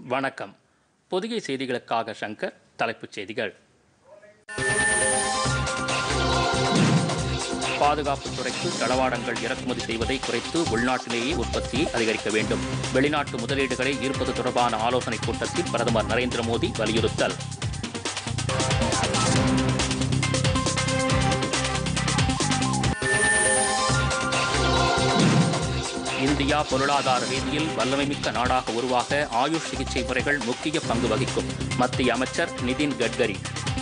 வணக்கம் பொதிகை செய்திகளுக்காக சங்கர் தலைப்புச் செய்திகள் பாதுகாப்புத் துறைக்கு தளவாடங்கள் இறக்குமதி செய்வதை குறைத்து உள்நாட்டிலேயே உற்பத்தியை அதிகரிக்க வேண்டும் வெளிநாட்டு முதலீடுகளை ஈர்ப்பது தொடர்பான ஆலோசனைக் கூட்டத்தில் பிரதமர் நரேந்திர மோடி வலியுறுத்தல் இந்தியா பொருளாதார ரீதியில் வல்லமைமிக்க நாடாக உருவாக ஆயுஷ் சிகிச்சை முறைகள் முக்கிய பங்கு வகிக்கும் மத்திய அமைச்சர் Nitin Gadkari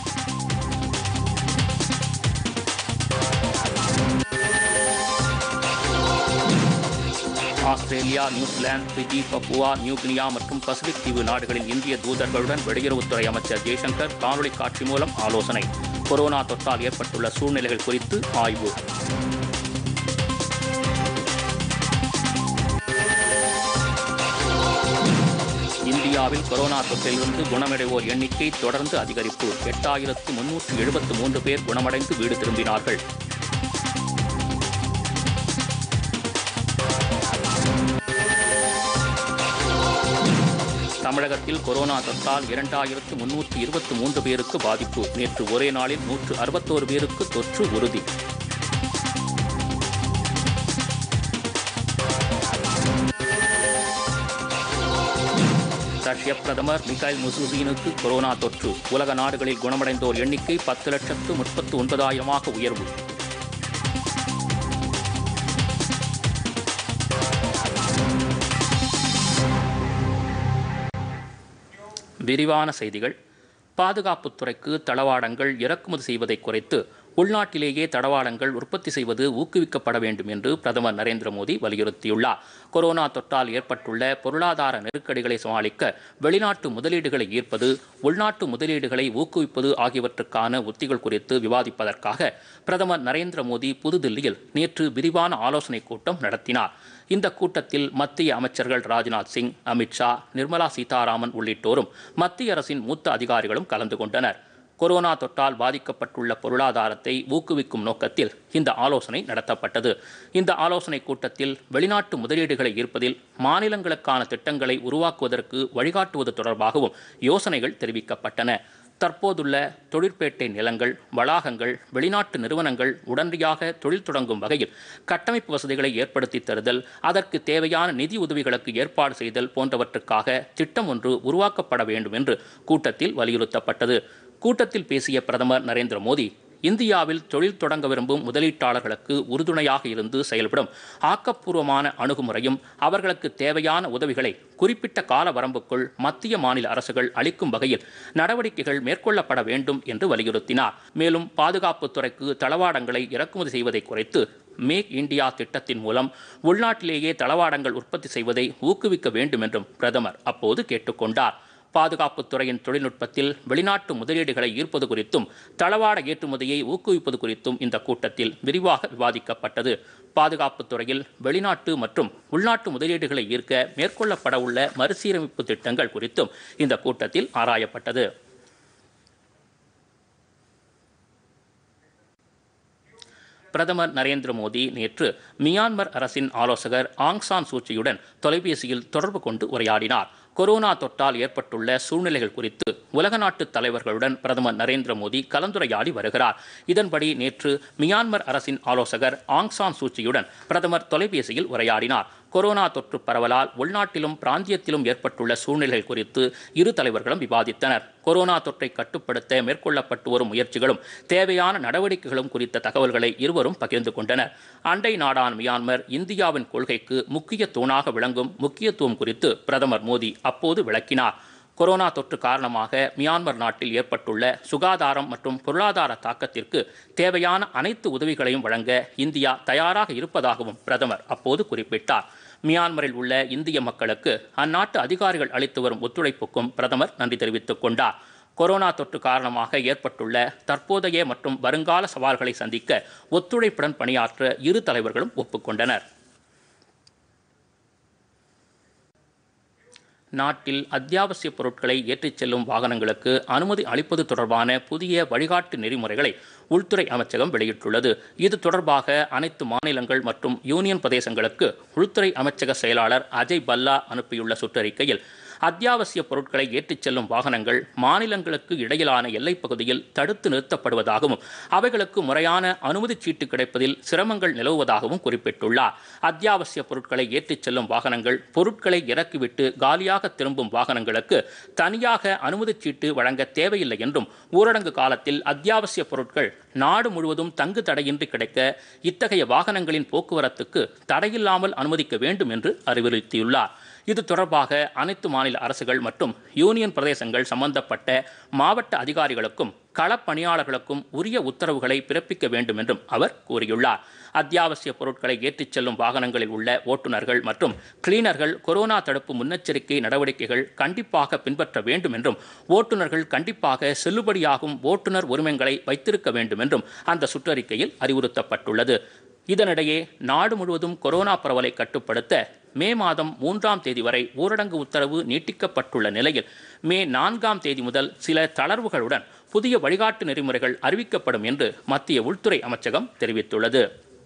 Australia New Zealand Fiji Papua New Guinea மற்றும் பசிபிக் தீவு நாடுகளின் இந்திய தூதர்களுடன் வெளியுறவுத்துறை அமைச்சர் ஜெய்சங்கர் காணொலி காட்சி மூலம் ஆலோசனை கொரோனா தொற்றால் ஏற்பட்டுள்ள சூழ்நிலைகள் குறித்து ஆய்வு இந்தியாவில் கொரோனா தொற்றிலிருந்து குணமடைவோர் எண்ணிக்கை தொடர்ந்து அதிகரிப்பு எட்டாயிரத்து முன்னூற்று எழுபத்து மூன்று பேர் குணமடைந்து வீடு திரும்பினார்கள் தமிழகத்தில் கொரோனா தொற்றால் இரண்டாயிரத்து முன்னூற்று இருபத்தி மூன்று பேருக்கு பாதிப்பு நேற்று ஒரே நாளில் நூற்று அறுபத்தோரு பேருக்கு தொற்று உறுதி ரஷ்ய பிரதமர் மிகைல் முசுசீனுக்கு கொரோனா தொற்று உலக நாடுகளில் குணமடைந்தோர் எண்ணிக்கை பத்து லட்சத்து முப்பத்து ஒன்பதாயிரமாக உயர்வு விரிவான செய்திகள் பாதுகாப்புத் துறைக்கு தளவாடங்கள் இறக்குமதி செய்வதை குறைத்து உள்நாட்டிலேயே தளவாடங்கள் உற்பத்தி செய்வது ஊக்குவிக்கப்பட வேண்டும் என்று பிரதமர் நரேந்திர மோடி வலியுறுத்தியுள்ளார் கொரோனா தொற்றால் ஏற்பட்டுள்ள பொருளாதார நெருக்கடிகளை சமாளிக்க வெளிநாட்டு முதலீடுகளை ஈர்ப்பது உள்நாட்டு முதலீடுகளை ஊக்குவிப்பது ஆகியவற்றுக்கான உத்திகள் குறித்து விவாதிப்பதற்காக பிரதமர் நரேந்திர மோடி புதுதில்லியில் நேற்று விரிவான ஆலோசனைக் கூட்டம் நடத்தினார் இந்த கூட்டத்தில் மத்திய அமைச்சர்கள் ராஜ்நாத் சிங் அமித்ஷா நிர்மலா சீதாராமன் உள்ளிட்டோரும் மத்திய அரசின் மூத்த அதிகாரிகளும் கலந்து கொண்டனர் கொரோனா தொற்றால் பாதிக்கப்பட்டுள்ள பொருளாதாரத்தை ஊக்குவிக்கும் நோக்கத்தில் இந்த ஆலோசனை நடத்தப்பட்டது இந்த ஆலோசனைக் கூட்டத்தில் வெளிநாட்டு முதலீடுகளை ஈர்ப்பதில் மாநிலங்களுக்கான திட்டங்களை உருவாக்குவதற்கு வழிகாட்டுவது தொடர்பாகவும் யோசனைகள் தெரிவிக்கப்பட்டன தற்போதுள்ள தொழிற்பேட்டை நிலங்கள் வளாகங்கள் வெளிநாட்டு நிறுவனங்கள் உடனடியாக தொழில் தொடங்கும் வகையில் கட்டமைப்பு வசதிகளை ஏற்படுத்தி தருதல் அதற்கு தேவையான நிதி உதவிகளுக்கு ஏற்பாடு செய்தல் போன்றவற்றுக்காக திட்டம் ஒன்று உருவாக்கப்பட வேண்டும் என்று கூட்டத்தில் வலியுறுத்தப்பட்டது கூட்டத்தில் பேசிய பிரதமர் நரேந்திர மோடி இந்தியாவில் தொழில் தொடங்க விரும்பும் முதலீட்டாளர்களுக்கு உறுதுணையாக இருந்து செயல்படும் ஆக்கப்பூர்வமான அணுகுமுறையும் அவர்களுக்கு தேவையான உதவிகளை குறிப்பிட்ட கால வரம்புக்குள் மத்திய மாநில அரசுகள் அளிக்கும் வகையில் நடவடிக்கைகள் மேற்கொள்ளப்பட வேண்டும் என்று வலியுறுத்தினார் மேலும் பாதுகாப்புத் துறைக்கு தளவாடங்களை இறக்குமதி செய்வதை குறைத்து மேக் இந்தியா திட்டத்தின் மூலம் உள்நாட்டிலேயே தளவாடங்கள் உற்பத்தி செய்வதை ஊக்குவிக்க வேண்டும் என்றும் பிரதமர் அப்போது கேட்டுக்கொண்டார் பாதுகாப்புத் துறையின் தொழில்நுட்பத்தில் வெளிநாட்டு முதலீடுகளை ஈர்ப்பது குறித்தும் தளவாட ஏற்றுமதியை ஊக்குவிப்பது குறித்தும் இந்த கூட்டத்தில் விரிவாக விவாதிக்கப்பட்டது பாதுகாப்புத் துறையில் வெளிநாட்டு மற்றும் உள்நாட்டு முதலீடுகளை ஈர்க்க மேற்கொள்ளப்பட உள்ள மறுசீரமைப்பு திட்டங்கள் குறித்தும் இந்த கூட்டத்தில் ஆராயப்பட்டது பிரதமர் நரேந்திர மோடி நேற்று மியான்மர் அரசின் ஆலோசகர் ஆங் சான் சூச்சியுடன் தொலைபேசியில் தொடர்பு கொண்டு உரையாடினார் கொரோனா தொற்றால் ஏற்பட்டுள்ள சூழ்நிலைகள் குறித்து உலக நாட்டு தலைவர்களுடன் பிரதமர் நரேந்திர மோடி கலந்துரையாடி வருகிறார் இதன்படி நேற்று மியான்மர் அரசின் ஆலோசகர் ஆங் சான் சூச்சியுடன் பிரதமர் தொலைபேசியில் உரையாடினார் கொரோனா தொற்று பரவலால் உள்நாட்டிலும் பிராந்தியத்திலும் ஏற்பட்டுள்ள சூழ்நிலைகள் குறித்து இரு தலைவர்களும் விவாதித்தனர் கொரோனா தொற்றை கட்டுப்படுத்த மேற்கொள்ளப்பட்டு வரும் முயற்சிகளும் தேவையான நடவடிக்கைகளும் குறித்த தகவல்களை இருவரும் பகிர்ந்து கொண்டனர் அண்டை நாடான மியான்மர் இந்தியாவின் கொள்கைக்கு முக்கிய தூணாக விளங்கும் முக்கியத்துவம் குறித்து பிரதமர் மோடி அப்போது விளக்கினார் கொரோனா தொற்று காரணமாக மியான்மர் நாட்டில் ஏற்பட்டுள்ள சுகாதாரம் மற்றும் பொருளாதார தாக்கத்திற்கு தேவையான அனைத்து உதவிகளையும் வழங்க இந்தியா தயாராக இருப்பதாகவும் பிரதமர் அப்போது குறிப்பிட்டார் மியான்மரில் உள்ள இந்திய மக்களுக்கு அந்நாட்டு அதிகாரிகள் அளித்து வரும் ஒத்துழைப்புக்கும் பிரதமர் நன்றி தெரிவித்துக் கொண்டார் கொரோனா தொற்று காரணமாக ஏற்பட்டுள்ள தற்போதைய மற்றும் வருங்கால சவால்களை சந்திக்க ஒத்துழைப்புடன் பணியாற்ற இரு தலைவர்களும் ஒப்புக்கொண்டனர் நாட்டில் அத்தியாவசிய பொருட்களை ஏற்றிச் செல்லும் வாகனங்களுக்கு அனுமதி அளிப்பது தொடர்பான புதிய வழிகாட்டு நெறிமுறைகளை உள்துறை அமைச்சகம் வெளியிட்டுள்ளது இது தொடர்பாக அனைத்து மாநிலங்கள் மற்றும் யூனியன் பிரதேசங்களுக்கு உள்துறை அமைச்சக செயலாளர் அஜய் பல்லா அனுப்பியுள்ள சுற்றறிக்கையில் அத்தியாவசிய பொருட்களை ஏற்றிச் செல்லும் வாகனங்கள் மாநிலங்களுக்கு இடையிலான எல்லைப் பகுதியில் தடுத்து நிறுத்தப்படுவதாகவும் அவைகளுக்கு முறையான அனுமதிச் சீட்டு கிடைப்பதில் சிரமங்கள் நிலவுவதாகவும் குறிப்பிட்டுள்ளார் அத்தியாவசிய பொருட்களை ஏற்றிச் செல்லும் வாகனங்கள் பொருட்களை இறக்கிவிட்டு காலியாக திரும்பும் வாகனங்களுக்கு தனியாக அனுமதிச் சீட்டு வழங்க தேவையில்லை என்றும் ஊரடங்கு காலத்தில் அத்தியாவசிய பொருட்கள் நாடு முழுவதும் தங்கு தடையின்றி கிடைக்க இத்தகைய வாகனங்களின் போக்குவரத்துக்கு தடையில்லாமல் அனுமதிக்க வேண்டும் என்று அறிவுறுத்தியுள்ளார் இது தொடர்பாக அனைத்து மாநில அரசுகள் மற்றும் யூனியன் பிரதேசங்கள் சம்பந்தப்பட்ட மாவட்ட அதிகாரிகளுக்கும் களப்பணியாளர்களுக்கும் உரிய உத்தரவுகளை பிறப்பிக்க வேண்டும் என்றும் அவர் கூறியுள்ளார் அத்தியாவசிய பொருட்களை ஏற்றிச் செல்லும் வாகனங்களில் உள்ள ஓட்டுநர்கள் மற்றும் கிளீனர்கள் கொரோனா தடுப்பு முன்னெச்சரிக்கை நடவடிக்கைகள் கண்டிப்பாக பின்பற்ற வேண்டும் என்றும் ஓட்டுநர்கள் கண்டிப்பாக செல்லுபடியாகும் ஓட்டுநர் உரிமங்களை வைத்திருக்க வேண்டும் என்றும் அந்த சுற்றறிக்கையில் அறிவுறுத்தப்பட்டுள்ளது இதனிடையே நாடு முழுவதும் கொரோனா பரவலை கட்டுப்படுத்த மே மாதம் மூன்றாம் தேதி வரை ஊரடங்கு உத்தரவு நீட்டிக்கப்பட்டுள்ள நிலையில் மே நான்காம் தேதி முதல் சில தளர்வுகளுடன் புதிய வழிகாட்டு நெறிமுறைகள் அறிவிக்கப்படும் என்று மத்திய உள்துறை அமைச்சகம் தெரிவித்துள்ளது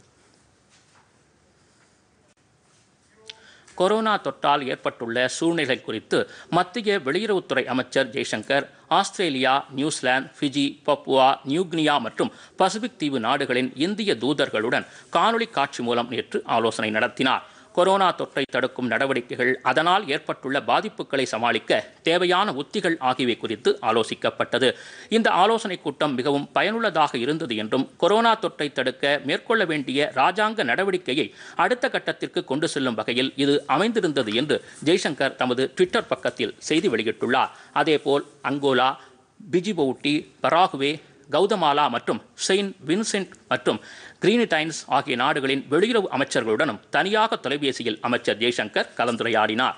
கொரோனா தொற்றால் ஏற்பட்டுள்ள சூழ்நிலை குறித்து மத்திய வெளியுறவுத்துறை அமைச்சர் Jaishankar Australia New Zealand Fiji Papua New Guinea மற்றும் பசிபிக் தீவு நாடுகளின் இந்திய தூதர்களுடன் காணொலி காட்சி மூலம் நேற்று ஆலோசனை நடத்தினார் கொரோனா தொற்றை தடுக்கும் நடவடிக்கைகள் அதனால் ஏற்பட்டுள்ள பாதிப்புகளை சமாளிக்க தேவையான உத்திகள் ஆகியவை குறித்து ஆலோசிக்கப்பட்டது இந்த ஆலோசனைக் கூட்டம் மிகவும் பயனுள்ளதாக இருந்தது என்றும் கொரோனா தொற்றை தடுக்க மேற்கொள்ள வேண்டிய ராஜாங்க நடவடிக்கையை அடுத்த கட்டத்திற்கு கொண்டு செல்லும் வகையில் இது அமைந்திருந்தது என்று ஜெய்சங்கர் தமது ட்விட்டர் பக்கத்தில் செய்தி வெளியிட்டுள்ளார் அதேபோல் அங்கோலா பிஜிபவுட்டி பராகுவே கௌதமாலா மற்றும் செயின்ட் வின்சென்ட் மற்றும் கிரீனிடைன்ஸ் ஆகிய நாடுகளின் வெளியுறவு அமைச்சர்களுடனும் தனியாக தொலைபேசியில் அமைச்சர் ஜெய்சங்கர் கலந்துரையாடினார்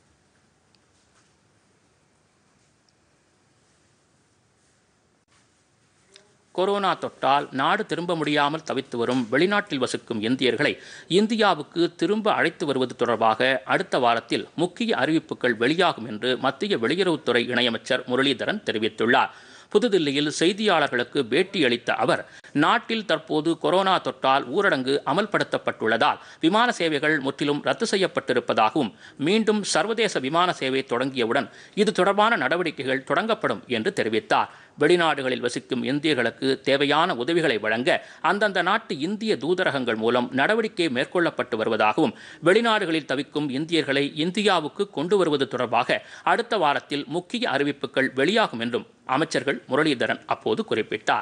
கொரோனா தொற்றால் நாடு திரும்ப முடியாமல் தவித்து வரும் வெளிநாட்டில் வசிக்கும் இந்தியர்களை இந்தியாவுக்கு திரும்ப அழைத்து வருவது தொடர்பாக அடுத்த வாரத்தில் முக்கிய அறிவிப்புகள் வெளியாகும் என்று மத்திய வெளியுறவுத்துறை இணையமைச்சர் முரளிதரன் தெரிவித்துள்ளார் புதுதில்லியில் செய்தியாளர்களுக்கு பேட்டி அளித்த அவர் நாட்டில் தற்போது கொரோனா தொற்றால் ஊரடங்கு அமல்படுத்தப்பட்டுள்ளதால் விமான சேவைகள் முற்றிலும் ரத்து செய்யப்பட்டிருப்பதாகவும் மீண்டும் சர்வதேச விமான சேவை தொடங்கியவுடன் இது தொடர்பான நடவடிக்கைகள் தொடங்கப்படும் என்று தெரிவித்தார் வெளிநாடுகளில் வசிக்கும் இந்தியர்களுக்கு தேவையான உதவிகளை வழங்க அந்தந்த நாட்டு இந்திய தூதரகங்கள் மூலம் நடவடிக்கை மேற்கொள்ளப்பட்டு வருவதாகவும் வெளிநாடுகளில் தவிக்கும் இந்தியர்களை இந்தியாவுக்கு கொண்டு வருவது தொடர்பாக அடுத்த வாரத்தில் முக்கிய அறிவிப்புகள் வெளியாகும் என்றும் அமைச்சர்கள் முரளிதரன் அப்போது குறிப்பிட்டார்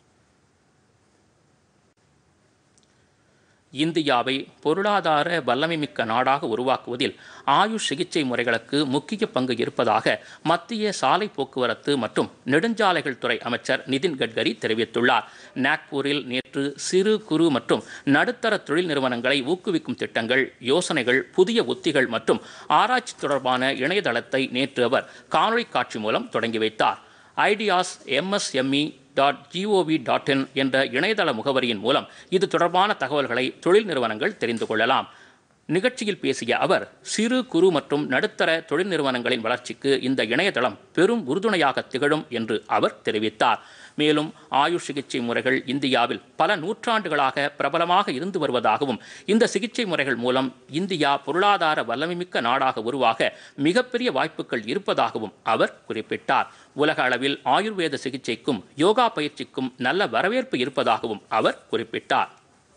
இந்தியாவை பொருளாதார வல்லமைமிக்க நாடாக உருவாக்குவதில் ஆயுஷ் சிகிச்சை முறைகளுக்கு முக்கிய பங்கு இருப்பதாக மத்திய சாலை போக்குவரத்து மற்றும் நெடுஞ்சாலைகள் துறை அமைச்சர் நிதின் கட்கரி தெரிவித்துள்ளார் நாக்பூரில் நேற்று சிறு குறு மற்றும் நடுத்தர தொழில் நிறுவனங்களை ஊக்குவிக்கும் திட்டங்கள் யோசனைகள் புதிய உத்திகள் மற்றும் ஆராய்ச்சி தொடர்பான இணையதளத்தை நேற்று அவர் காணொலி காட்சி மூலம் தொடங்கி வைத்தார் ideas MSME dot GOV dot in என்ற இணையதள முகவரியின் மூலம் இது தொடர்பான தகவல்களை தொழில் நிறுவனங்கள் தெரிந்து கொள்ளலாம் நிகழ்ச்சியில் பேசிய அவர் சிறு குறு மற்றும் நடுத்தர தொழில் நிறுவனங்களின் வளர்ச்சிக்கு இந்த இணையதளம் பெரும் உறுதுணையாக திகழும் என்று அவர் தெரிவித்தார் மேலும் ஆயுஷ் சிகிச்சை முறைகள் இந்தியாவில் பல நூற்றாண்டுகளாக பிரபலமாக இருந்து வருவதாகவும் இந்த சிகிச்சை முறைகள் மூலம் இந்தியா பொருளாதார வல்லமைமிக்க நாடாக உருவாக மிகப்பெரிய வாய்ப்புகள் இருப்பதாகவும் அவர் குறிப்பிட்டார் உலக அளவில் ஆயுர்வேத சிகிச்சைக்கும் யோகா பயிற்சிக்கும் நல்ல வரவேற்பு இருப்பதாகவும் அவர் குறிப்பிட்டார்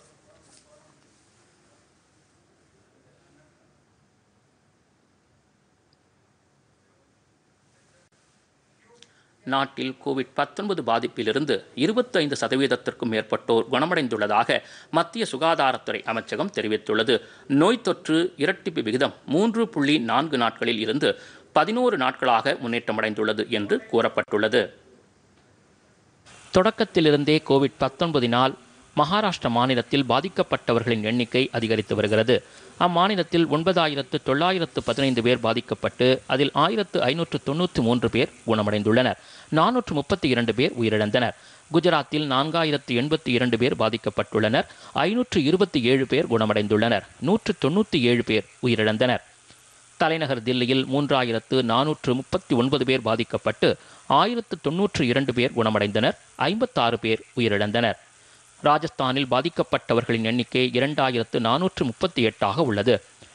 நாட்டில் கோவிட் பத்தொன்பது பாதிப்பிலிருந்து இருபத்தைந்து சதவீதத்திற்கும் மேற்பட்டோர் குணமடைந்துள்ளதாக மத்திய சுகாதாரத்துறை அமைச்சகம் தெரிவித்துள்ளது நோய் தொற்று இரட்டிப்பு விகிதம் மூன்று புள்ளி நான்கு நாட்களில் இருந்து பதினோரு நாட்களாக முன்னேற்றமடைந்துள்ளது என்று கூறப்பட்டுள்ளது தொடக்கத்திலிருந்தே கோவிட் பத்தொன்பதினால் மகாராஷ்டிர மாநிலத்தில் பாதிக்கப்பட்டவர்களின் எண்ணிக்கை அதிகரித்து வருகிறது அம்மாநிலத்தில் ஒன்பதாயிரத்து தொள்ளாயிரத்து பதினைந்து பேர் பாதிக்கப்பட்டு அதில் ஆயிரத்து ஐநூற்று தொண்ணூற்று மூன்று பேர் குணமடைந்துள்ளனர் நானூற்று முப்பத்தி இரண்டு பேர் உயிரிழந்தனர் குஜராத்தில் நான்காயிரத்து எண்பத்தி இரண்டு பேர் பாதிக்கப்பட்டுள்ளனர் ஐநூற்று இருபத்தி ஏழு பேர் குணமடைந்துள்ளனர் நூற்று தொண்ணூற்றி ஏழு பேர் உயிரிழந்தனர் தலைநகர் தில்லியில் மூன்றாயிரத்து நானூற்று முப்பத்தி ஒன்பது பேர் பாதிக்கப்பட்டு ஆயிரத்து தொன்னூற்று இரண்டு பேர் குணமடைந்தனர் ஐம்பத்தாறு பேர் உயிரிழந்தனர் ராஜஸ்தானில் பாதிக்கப்பட்டவர்களின் எண்ணிக்கை இரண்டாயிரத்து நானூற்று முப்பத்தி எட்டாக உள்ளது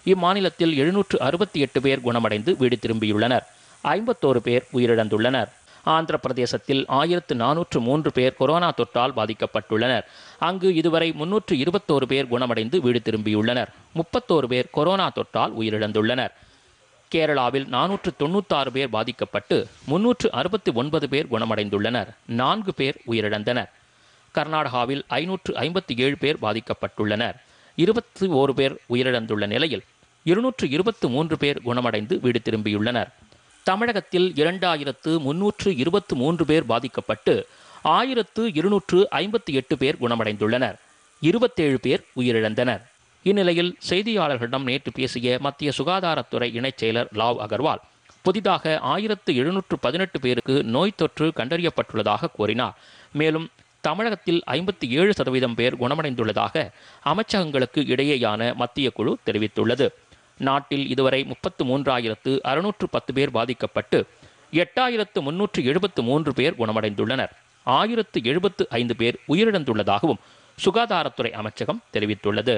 இம்மாநிலத்தில் எழுநூற்று அறுபத்தி எட்டு பேர் குணமடைந்து வீடு திரும்பியுள்ளனர் ஐம்பத்தோரு பேர் உயிரிழந்துள்ளனர் ஆந்திர பிரதேசத்தில் ஆயிரத்து நானூற்று மூன்று பேர் கொரோனா தொற்றால் பாதிக்கப்பட்டுள்ளனர் அங்கு இதுவரை முன்னூற்று இருபத்தோரு பேர் குணமடைந்து வீடு திரும்பியுள்ளனர் முப்பத்தோரு பேர் கொரோனா தொற்றால் உயிரிழந்துள்ளனர் கேரளாவில் நானூற்று தொண்ணூத்தாறு பேர் பாதிக்கப்பட்டு முன்னூற்று அறுபத்தி ஒன்பது பேர் குணமடைந்துள்ளனர் நான்கு பேர் உயிரிழந்தனர் கர்நாடகாவில் ஐநூற்று ஐம்பத்தி ஏழு பேர் பாதிக்கப்பட்டுள்ளனர் இருபத்தி ஓரு பேர் உயிரிழந்துள்ள நிலையில் இருநூற்று இருபத்து மூன்று பேர் குணமடைந்து வீடு திரும்பியுள்ளனர் தமிழகத்தில் இரண்டாயிரத்து முன்னூற்று இருபத்து மூன்று பேர் பாதிக்கப்பட்டு ஆயிரத்து இருநூற்று ஐம்பத்தி எட்டு பேர் குணமடைந்துள்ளனர் இருபத்தேழு பேர் உயிரிழந்தனர் இந்நிலையில் செய்தியாளர்களிடம் நேற்று பேசிய மத்திய சுகாதாரத்துறை இணைச் செயலர் லாவ் அகர்வால் புதிதாக ஆயிரத்து எழுநூற்று பதினெட்டு பேருக்கு நோய் தொற்று கண்டறியப்பட்டுள்ளதாக கூறினார் மேலும் தமிழகத்தில் ஐம்பத்தி ஏழு சதவீதம் பேர் குணமடைந்துள்ளதாக அமைச்சகங்களுக்கு இடையேயான மத்திய குழு தெரிவித்துள்ளது நாட்டில் இதுவரை முப்பத்து மூன்றாயிரத்து அறுநூற்று பத்து பேர் பாதிக்கப்பட்டு எட்டாயிரத்து முன்னூற்று எழுபத்து மூன்று பேர் குணமடைந்துள்ளனர் ஆயிரத்து எழுபத்து ஐந்து பேர் உயிரிழந்துள்ளதாகவும் சுகாதாரத்துறை அமைச்சகம் தெரிவித்துள்ளது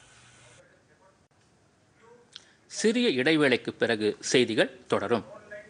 சிறிய இடைவேளைக்கு பிறகு செய்திகள் தொடரும்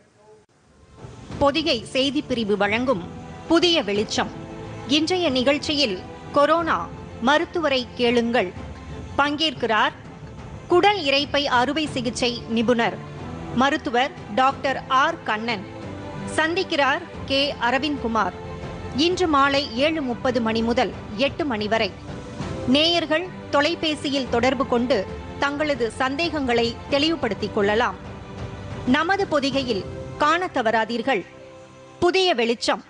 பொதிகை செய்தி பிரிவு வழங்கும் புதிய வெளிச்சம் இன்றைய நிகழ்ச்சியில் கொரோனா மருத்துவரை கேளுங்கள் பங்கேற்கிறார் குடல் இரைப்பை அறுவை சிகிச்சை நிபுணர் மருத்துவர் டாக்டர் ஆர் கண்ணன் சந்திக்கிறார் கே அரவிந்த்குமார் இன்று மாலை ஏழு முப்பது மணி முதல் எட்டு மணி வரை நேயர்கள் தொலைபேசியில் தொடர்பு கொண்டு தங்களது சந்தேகங்களை தெளிவுபடுத்திக் கொள்ளலாம் நமது பொதிகையில் காணத் தவறாதீர்கள் புதிய வெளிச்சம்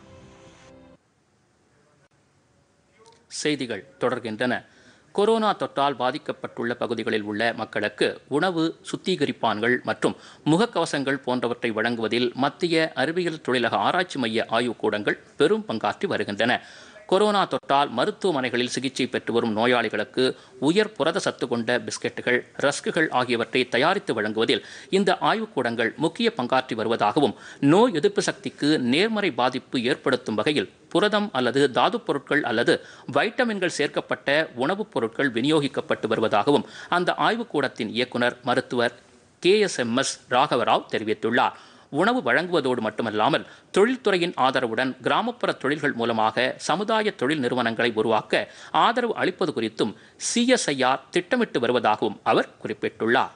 செய்திகள் தொடர்கின்றன கொரோனா தொற்றால் பாதிக்கப்பட்டுள்ள பகுதிகளில் உள்ள மக்களுக்கு உணவு சுத்திகரிப்பான்கள் மற்றும் முகக்கவசங்கள் போன்றவற்றை வழங்குவதில் மத்திய அறிவியல் தொழிலக ஆராய்ச்சி மைய ஆய்வுக்கூடங்கள் பெரும் பங்காற்றி வருகின்றன கொரோனா தொற்றால் மருத்துவமனைகளில் சிகிச்சை பெற்று வரும் நோயாளிகளுக்கு உயர் புரத சத்து கொண்ட பிஸ்கெட்டுகள் ரஸ்குகள் ஆகியவற்றை தயாரித்து வழங்குவதில் இந்த ஆய்வுக்கூடங்கள் முக்கிய பங்காற்றி வருவதாகவும் நோய் எதிர்ப்பு சக்திக்கு நேர்மறை பாதிப்பு ஏற்படுத்தும் வகையில் புரதம் அல்லது தாது பொருட்கள் அல்லது வைட்டமின்கள் சேர்க்கப்பட்ட உணவுப் பொருட்கள் விநியோகிக்கப்பட்டு வருவதாகவும் அந்த ஆய்வுக்கூடத்தின் இயக்குனர் மருத்துவர் கே எஸ் எம் எஸ் ராகவராவ் தெரிவித்துள்ளார் உணவு வழங்குவதோடு மட்டுமல்லாமல் தொழில்துறையின் ஆதரவுடன் கிராமப்புற தொழில்கள் மூலமாக சமுதாய தொழில் நிறுவனங்களை உருவாக்க ஆதரவு அளிப்பது குறித்தும் சிஎஸ்ஐஆர் திட்டமிட்டு வருவதாகவும் அவர் குறிப்பிட்டுள்ளார்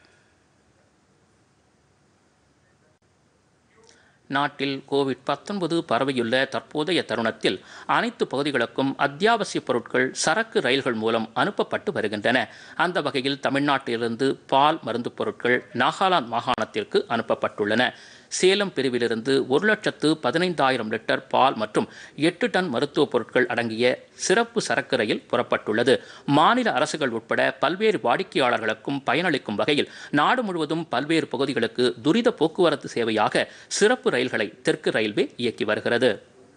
நாட்டில் கோவிட் பத்தொன்பது பரவியுள்ள தற்போதைய தருணத்தில் அனைத்து பகுதிகளுக்கும் அத்தியாவசிய பொருட்கள் சரக்கு ரயில்கள் மூலம் அனுப்பப்பட்டு வருகின்றன அந்த வகையில் தமிழ்நாட்டிலிருந்து பால் மருந்துப் பொருட்கள் நாகாலாந்து மாகாணத்திற்கு அனுப்பப்பட்டுள்ளன சேலம் பிரிவிலிருந்து ஒரு லட்சத்து பதினைந்தாயிரம் லிட்டர் பால் மற்றும் எட்டு டன் மருத்துவப் பொருட்கள் அடங்கிய சிறப்பு சரக்கு ரயில் புறப்பட்டுள்ளது மாநில அரசுகள் உட்பட பல்வேறு வாடிக்கையாளர்களுக்கும் பயனளிக்கும் வகையில் நாடு முழுவதும் பல்வேறு பகுதிகளுக்கு துரித போக்குவரத்து சேவையாக சிறப்பு ரயில்களை தெற்கு ரயில்வே இயக்கி வருகிறது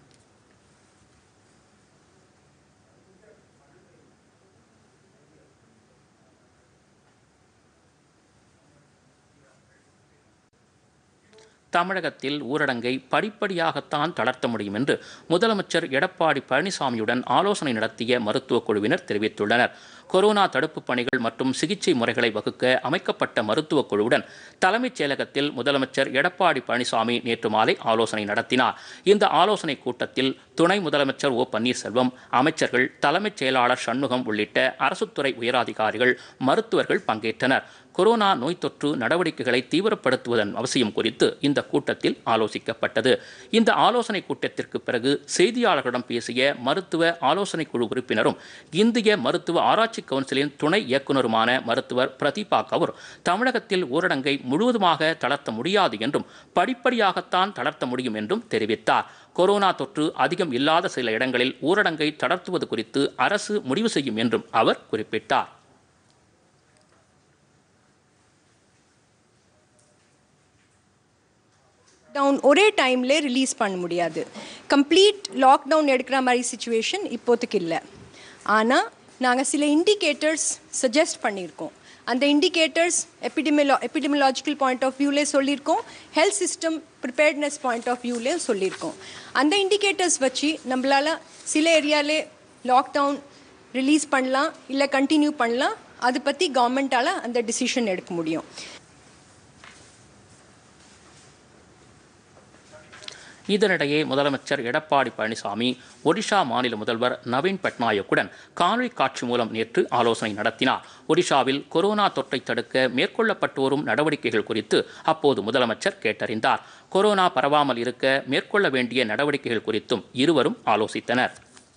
தமிழகத்தில் ஊரடங்கை படிப்படியாகத்தான் தளர்த்த முடியும் என்று முதலமைச்சர் எடப்பாடி பழனிசாமியுடன் ஆலோசனை நடத்திய மருத்துவக் குழுவினர் தெரிவித்துள்ளனர் கொரோனா தடுப்புப் பணிகள் மற்றும் சிகிச்சை முறைகளை வகுக்க அமைக்கப்பட்ட மருத்துவக் குழுவுடன் தலைமைச் செயலகத்தில் முதலமைச்சர் எடப்பாடி பழனிசாமி நேற்று மாலை ஆலோசனை நடத்தினார் இந்த ஆலோசனைக் கூட்டத்தில் துணை முதலமைச்சர் ஓ பன்னீர்செல்வம் அமைச்சர்கள் தலைமைச் செயலாளர் சண்முகம் உள்ளிட்ட அரசுத்துறை உயரதிகாரிகள் மருத்துவர்கள் பங்கேற்றனர் கொரோனா நோய் தொற்று நடவடிக்கைகளை தீவிரப்படுத்துவதன் அவசியம் குறித்து இந்த கூட்டத்தில் ஆலோசிக்கப்பட்டது இந்த ஆலோசனை கூட்டத்திற்கு பிறகு செய்தியாளர்களிடம் பேசிய மருத்துவ ஆலோசனை குழு உறுப்பினரும் இந்திய மருத்துவ ஆராய்ச்சி கவுன்சிலின் துணை இயக்குநருமான மருத்துவர் பிரதீபா கவுர் தமிழகத்தில் ஊரடங்கை முழுவதுமாக தளர்த்த முடியாது என்றும் படிப்படியாகத்தான் தளர்த்த முடியும் என்றும் தெரிவித்தார் கொரோனா தொற்று அதிகம் இல்லாத சில இடங்களில் ஊரடங்கை தளர்த்துவது குறித்து அரசு முடிவு செய்யும் என்றும் அவர் குறிப்பிட்டார் லாக்டவுன் ஒரே டைம்ல ரிலீஸ் பண்ண முடியாது கம்ப்ளீட் லாக்டவுன் எடுக்கிற மாதிரி சுச்சுவேஷன் இப்போதைக்கு இல்லை ஆனால் நாங்கள் சில இண்டிகேட்டர்ஸ் சஜஸ்ட் பண்ணியிருக்கோம் அந்த இண்டிகேட்டர்ஸ் எபிடிமிலா எபிடிமிலாஜிக்கல் பாயிண்ட் ஆஃப் வியூலே சொல்லியிருக்கோம் health system preparedness point of வியூலேயும் சொல்லியிருக்கோம் அந்த இண்டிகேட்டர்ஸ் வச்சு நம்மளால் சில ஏரியாலே லாக்டவுன் ரிலீஸ் பண்ணலாம் இல்லை கண்டினியூ பண்ணலாம் அது பற்றி கவர்மெண்ட்டால் அந்த டிசிஷன் எடுக்க முடியும் இதனிடையே முதலமைச்சர் எடப்பாடி பழனிசாமி ஒடிஷா மாநில முதல்வர் நவீன் பட்நாயக்குடன் காணொலி காட்சி மூலம் நேற்று ஆலோசனை நடத்தினார் ஒடிஷாவில் கொரோனா தொற்றை தடுக்க மேற்கொள்ளப்பட்டு வரும் நடவடிக்கைகள் குறித்து அப்போது முதலமைச்சர் கேட்டறிந்தார் கொரோனா பரவாமல் இருக்க மேற்கொள்ள வேண்டிய நடவடிக்கைகள் குறித்தும் இருவரும் ஆலோசித்தனர்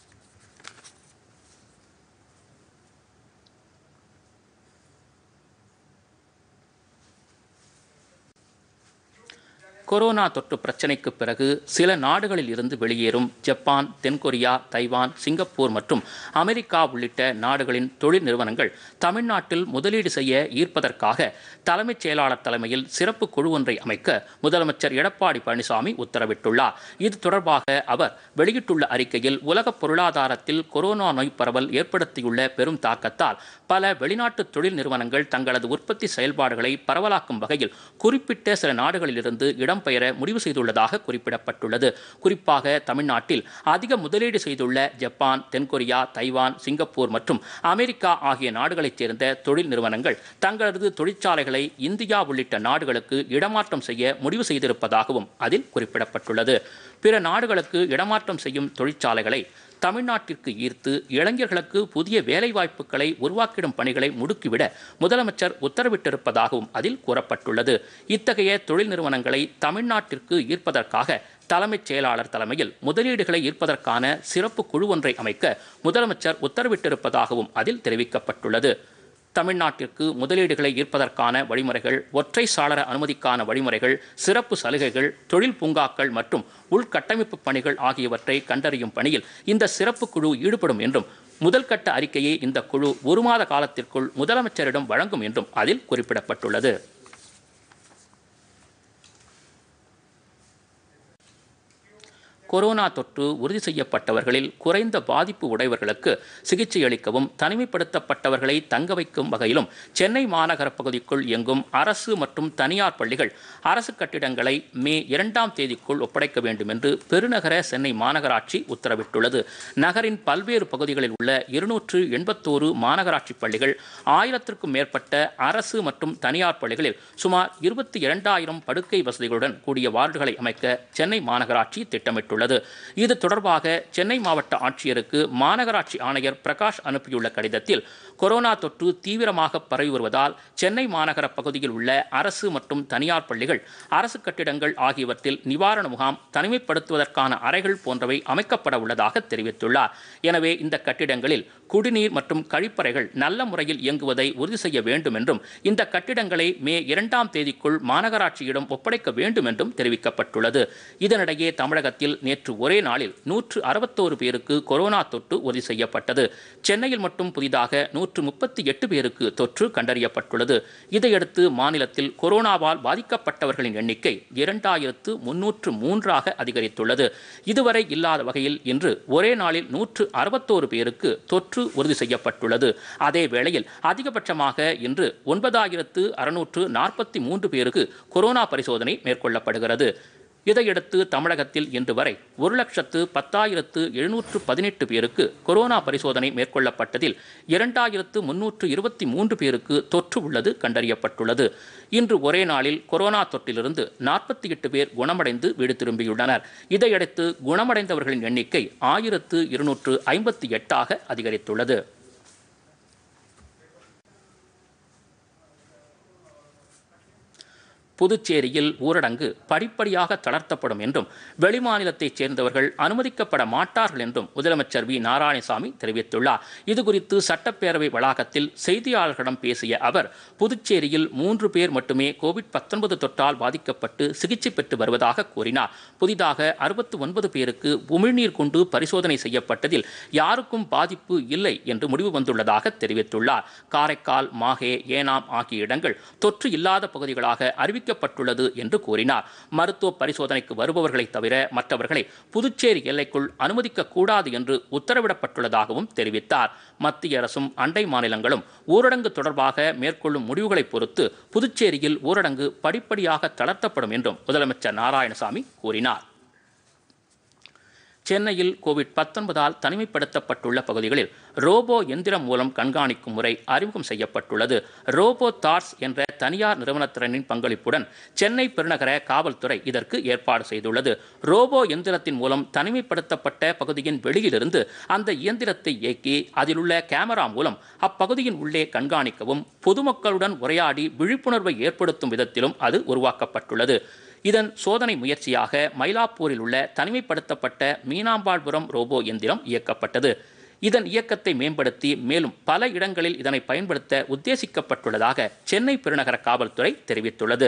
கொரோனா தொற்று பிரச்சினைக்கு பிறகு சில நாடுகளில் இருந்து வெளியேறும் ஜப்பான் தென்கொரியா தைவான் சிங்கப்பூர் மற்றும் அமெரிக்கா உள்ளிட்ட நாடுகளின் தொழில் நிறுவனங்கள் தமிழ்நாட்டில் முதலீடு செய்ய ஈர்ப்பதற்காக தலைமைச் செயலாளர் தலைமையில் சிறப்பு குழு ஒன்றை அமைக்க முதலமைச்சர் எடப்பாடி பழனிசாமி உத்தரவிட்டுள்ளார் இது தொடர்பாக அவர் வெளியிட்டுள்ள அறிக்கையில் உலக பொருளாதாரத்தில் கொரோனா நோய் பரவல் ஏற்படுத்தியுள்ள பெரும் தாக்கத்தால் பல வெளிநாட்டு தொழில் நிறுவனங்கள் தங்களது உற்பத்தி செயல்பாடுகளை பரவலாக்கும் வகையில் குறிப்பிட்ட சில நாடுகளிலிருந்து இடம்பெயர முடிவு செய்துள்ளதாக குறிப்பிடப்பட்டுள்ளது குறிப்பாக தமிழ்நாட்டில் அதிக முதலீடு செய்துள்ள ஜப்பான் தென்கொரியா தைவான் சிங்கப்பூர் மற்றும் அமெரிக்கா ஆகிய நாடுகளைச் சேர்ந்த தொழில் நிறுவனங்கள் தங்களது தொழிற்சாலைகளை இந்தியா உள்ளிட்ட நாடுகளுக்கு இடமாற்றம் செய்ய முடிவு செய்திருப்பதாகவும் அதில் குறிப்பிடப்பட்டுள்ளது பிற நாடுகளுக்கு இடமாற்றம் செய்யும் தொழிற்சாலைகளை தமிழ்நாட்டிற்கு ஈர்த்து இளைஞர்களுக்கு புதிய வேலைவாய்ப்புகளை உருவாக்கிடும் பணிகளை முடுக்கிவிட முதலமைச்சர் உத்தரவிட்டிருப்பதாகவும் அதில் கூறப்பட்டுள்ளது இத்தகைய தொழில் நிறுவனங்களை தமிழ்நாட்டிற்கு ஈர்ப்பதற்காக தலைமைச் செயலாளர் தலைமையில் முதலீடுகளை ஈர்ப்பதற்கான சிறப்பு குழு ஒன்றை அமைக்க முதலமைச்சர் உத்தரவிட்டிருப்பதாகவும் அதில் தெரிவிக்கப்பட்டுள்ளது தமிழ்நாட்டிற்கு முதலீடுகளை ஈர்ப்பதற்கான வழிமுறைகள் ஒற்றை சாளர அனுமதிக்கான வழிமுறைகள் சிறப்பு சலுகைகள் தொழில் பூங்காக்கள் மற்றும் உள்கட்டமைப்பு பணிகள் ஆகியவற்றை கண்டறியும் பணியில் இந்த சிறப்பு குழு ஈடுபடும் என்றும் முதல் கட்ட அறிக்கையை இந்த குழு ஒரு மாத காலத்திற்குள் முதலமைச்சரிடம் வழங்கும் என்றும் அதில் குறிப்பிடப்பட்டுள்ளது கொரோனா தொற்று உறுதி செய்யப்பட்டவர்களில் குறைந்த பாதிப்பு உடையவர்களுக்கு சிகிச்சை அளிக்கவும் தனிமைப்படுத்தப்பட்டவர்களை தங்க வைக்கும் வகையிலும் சென்னை மாநகர பகுதிக்குள் இயங்கும் அரசு மற்றும் தனியார் பள்ளிகள் அரசு கட்டிடங்களை மே இரண்டாம் தேதிக்குள் ஒப்படைக்க வேண்டும் என்று பெருநகர சென்னை மாநகராட்சி உத்தரவிட்டுள்ளது நகரின் பல்வேறு பகுதிகளில் உள்ள இருநூற்று எண்பத்தோரு மாநகராட்சி பள்ளிகள் ஆயிரத்திற்கும் மேற்பட்ட அரசு மற்றும் தனியார் பள்ளிகளில் சுமார் இருபத்தி இரண்டாயிரம் படுக்கை வசதிகளுடன் கூடிய வார்டுகளை அமைக்க சென்னை மாநகராட்சி திட்டமிட்டுள்ளது உள்ளது இது தொடர்பாக சென்னை மாவட்ட ஆட்சியருக்கு மாநகராட்சி ஆணையர் பிரகாஷ் அனுப்பியுள்ள கடிதத்தில் கொரோனா தொற்று தீவிரமாக பரவி வருவதால் சென்னை மாநகர பகுதியில் உள்ள அரசு மற்றும் தனியார் பள்ளிகள் அரசு கட்டிடங்கள் ஆகியவற்றில் நிவாரண முகாம் தனிமைப்படுத்துவதற்கான அறைகள் போன்றவை அமைக்கப்பட உள்ளதாக தெரிவித்துள்ளார் எனவே இந்த கட்டிடங்களில் குடிநீர் மற்றும் கழிப்பறைகள் நல்ல முறையில் இயங்குவதை உறுதி செய்ய வேண்டும் என்றும் இந்த கட்டிடங்களை மே இரண்டாம் தேதிக்குள் மாநகராட்சியிடம் ஒப்படைக்க வேண்டும் என்றும் தெரிவிக்கப்பட்டுள்ளது இதனிடையே தமிழகத்தில் நேற்று ஒரே நாளில் நூற்று அறுபத்தோரு பேருக்கு கொரோனா தொற்று உறுதி செய்யப்பட்டது சென்னையில் மட்டும் புதிதாக நூற்று முப்பத்தி எட்டு பேருக்கு தொற்று கண்டறியப்பட்டுள்ளது இதையடுத்து மாநிலத்தில் கொரோனாவால் பாதிக்கப்பட்டவர்களின் எண்ணிக்கை இரண்டாயிரத்து முன்னூற்று மூன்றாக அதிகரித்துள்ளது இதுவரை இல்லாத வகையில் இன்று ஒரே நாளில் நூற்று அறுபத்தோரு பேருக்கு தொற்று உறுதி செய்யப்பட்டுள்ளது அதே வேளையில் அதிகபட்சமாக இன்று ஒன்பதாயிரத்து அறுநூற்று நாற்பத்தி மூன்று பேருக்கு கொரோனா பரிசோதனை மேற்கொள்ளப்படுகிறது இதையடுத்து தமிழகத்தில் இன்று வரை ஒரு லட்சத்து பத்தாயிரத்து எழுநூற்று பதினெட்டு பேருக்கு கொரோனா பரிசோதனை மேற்கொள்ளப்பட்டதில் இரண்டாயிரத்து முன்னூற்று இருபத்தி மூன்று பேருக்கு தொற்று உள்ளது கண்டறியப்பட்டுள்ளது இன்று ஒரே நாளில் கொரோனா தொற்றிலிருந்து நாற்பத்தி எட்டு பேர் குணமடைந்து வீடு திரும்பியுள்ளனர் இதையடுத்து குணமடைந்தவர்களின் எண்ணிக்கை ஆயிரத்து இருநூற்று ஐம்பத்தி எட்டாக அதிகரித்துள்ளது புதுச்சேரியில் ஊரடங்கு படிப்படியாக தளர்த்தப்படும் என்றும் வெளிமாநிலத்தைச் சேர்ந்தவர்கள் அனுமதிக்கப்பட மாட்டார்கள் என்றும் முதலமைச்சர் வி நாராயணசாமி தெரிவித்துள்ளார் இதுகுறித்து சட்டப்பேரவை வளாகத்தில் செய்தியாளர்களிடம் பேசிய அவர் புதுச்சேரியில் மூன்று பேர் மட்டுமே கோவிட் பத்தொன்பது தொற்றால் பாதிக்கப்பட்டு சிகிச்சை பெற்று வருவதாக கூறினார் புதிதாக அறுபத்து ஒன்பது பேருக்கு உமிழ்நீர் கொண்டு பரிசோதனை செய்யப்பட்டதில் யாருக்கும் பாதிப்பு இல்லை என்று முடிவு வந்துள்ளதாக தெரிவித்துள்ளார் காரைக்கால் மாஹே ஏனாம் ஆகிய இடங்கள் தொற்று இல்லாத பகுதிகளாக அறிவிக்க அறிவிக்கப்பட்டுள்ளது என்று கூறினார் மருத்துவ பரிசோதனைக்கு வருபவர்களை தவிர மற்றவர்களை புதுச்சேரி எல்லைக்குள் அனுமதிக்க கூடாது என்று உத்தரவிடப்பட்டுள்ளதாகவும் தெரிவித்தார் மத்திய அரசும் அண்டை மாநிலங்களும் ஊரடங்கு தொடர்பாக மேற்கொள்ளும் முடிவுகளை பொறுத்து புதுச்சேரியில் ஊரடங்கு படிப்படியாக தளர்த்தப்படும் என்றும் முதலமைச்சர் நாராயணசாமி கூறினார் சென்னையில் கோவிட் பத்தொன்பதால் தனிமைப்படுத்தப்பட்டுள்ள பகுதிகளில் ரோபோ எந்திரம் மூலம் கண்காணிக்கும் முறை அறிமுகம் செய்யப்பட்டுள்ளது ரோபோ தார்ஸ் என்ற தனியார் நிறுவனத்தினரின் பங்களிப்புடன் சென்னை பெருநகர காவல்துறை இதற்கு ஏற்பாடு செய்துள்ளது ரோபோ எந்திரத்தின் மூலம் தனிமைப்படுத்தப்பட்ட பகுதியின் வெளியிலிருந்து அந்த இயந்திரத்தை இயக்கி அதிலுள்ள கேமரா மூலம் அப்பகுதியின் உள்ளே கண்காணிக்கவும் பொதுமக்களுடன் உரையாடி விழிப்புணர்வை ஏற்படுத்தும் விதத்திலும் அது உருவாக்கப்பட்டுள்ளது இதன் சோதனை முயற்சியாக மயிலாப்பூரில் உள்ள தனிமைப்படுத்தப்பட்ட மீனாம்பாள்புரம் ரோபோ எந்திரம் இயக்கப்பட்டது இதன் இயக்கத்தை மேம்படுத்தி மேலும் பல இடங்களில் இதனை பயன்படுத்த உத்தேசிக்கப்பட்டுள்ளதாக சென்னை பெருநகர காவல்துறை தெரிவித்துள்ளது